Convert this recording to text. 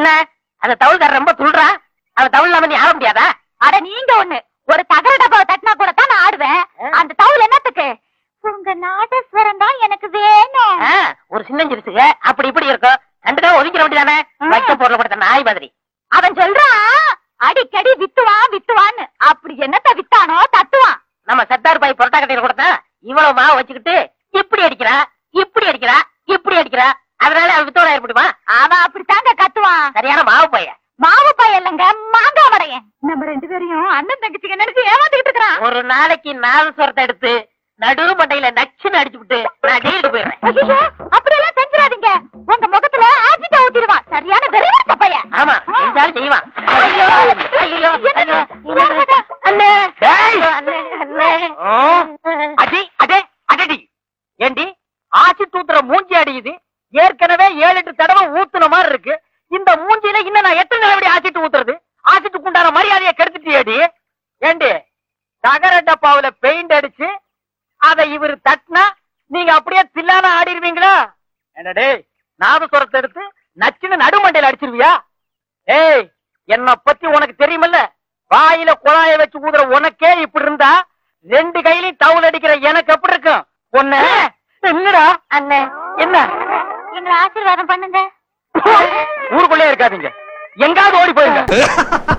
என்ன அந்த தவுள்காரர் ரொம்ப துள்றா அவன் தவுள் இல்லாம நீ ஆட முடியாதா அட நீங்க ஒண்ணு ஒரு தகர டப்பாவை தட்டினா கூட தான் நான் ஆடுவேன் அந்த தவுல் என்னத்துக்கு உங்க நாதஸ்வரம் தான் எனக்கு வேணும் ஆ, ஒரு சின்ன சிறுசுக அப்படி இப்படி இருக்கும் கண்டுக்கா ஒதுக்கிற வேண்டியதானே ம். வைக்க பொருள் கொடுத்த நாய் மாதிரி அவன் சொல்றான் அடிக்கடி வித்துவான் வித்துவான்னு அப்படி என்னத்த வித்தானோ தட்டுவான் நம்ம சர்தார் பாய் புரட்டா கட்டையில கொடுத்தா இவ்வளவு மாவு வச்சுக்கிட்டு இப்படி அடிக்கிறா இப்படி அடிக்கிறா இப்படி அடிக்கிறா அதனால அவன் வித்தோட ஏற்படுமா அவன் அப்படித்தாங்க கத்துவான் சரியான மாவு பைய மாவு பையன் இல்லைங்க மாங்காய் வடையன் நம்ம ரெண்டு பேரையும் அண்ணன் தங்கச்சிங்க நினைச்சு ஏமாத்திட்டு இருக்கிறான் ஒரு நாளைக்கு நாதஸ்வரத்தை எடுத்து நடு மண்டையில நச்சுன்னு அடிச்சு விட்டு நான் ஜெயிலுக்கு போயிடுறேன் ஐயோ அப்படியெல்லாம் செஞ்சிடாதீங்க உங்க முகத்துல ஆசிட்ட ஊத்திடுவான் சரியான வெறும் பையன் ஆமா செஞ்சாலும் செய்வான் ஐயோ, ஐயோ என்னங்க? ஐயோ, அண்ணே டேய்! அண்ணே அண்ணே ஆ? அடி அடே அடடி ஏண்டி ஆசி தூத்துற மூஞ்சி அடியுது ஏற்கனவே ஏழு எட்டு தடவை ஊத்துன மாதிரி இருக்கு இந்த மூஞ்சியில இன்னும் நான் எத்தனை நிலவடி ஆசிட்டு ஊத்துறது ஆசிட்டுக்கு உண்டான மரியாதையை கெடுத்துட்டியேடி ஏண்டி தகர டப்பாவுல பெயிண்ட் அடிச்சு அதை இவரு தட்டினா நீங்க அப்படியே தில்லான ஆடிடுவீங்களா என்னடே நாதஸ்வரத்தை எடுத்து நச்சுன்னு நடுமண்டையில அடிச்சிருவியா ஏய் என்ன பத்தி உனக்கு தெரியுமல்ல வாயில குழாய வச்சு ஊதுற உனக்கே இப்படி இருந்தா ரெண்டு கையிலயும் டவுல் அடிக்கிற எனக்கு எப்படி இருக்கும் ஒண்ணு என்னடா அண்ணே என்ன எங்களை ஆசீர்வாதம் பண்ணுங்க ஊருக்குள்ளே இருக்காதீங்க எங்காவது ஓடி போயிருங்க